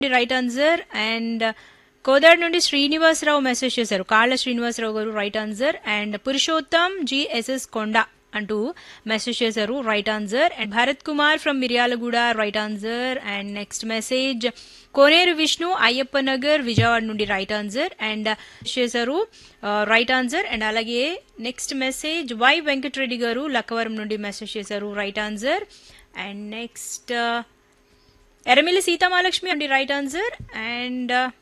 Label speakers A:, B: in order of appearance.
A: right answer and Kodad నుండి Srinivasarao message చేశారు Kalla Srinivasarao garu right answer and Purushottam GSS Konda అంటూ మెసేజ్ చేశారు right answer and Bharat Kumar from Miryalaguda right answer and next message Koneru Vishnu Ayyappa Nagar Vijayawada నుండి right answer and చేశారు right answer and అలాగే next message Y Venkatareddy garu Lakkavaram నుండి message చేశారు right answer and next Eramili Seethamahalakshmi అండి రైట్ ఆన్సర్ అండ్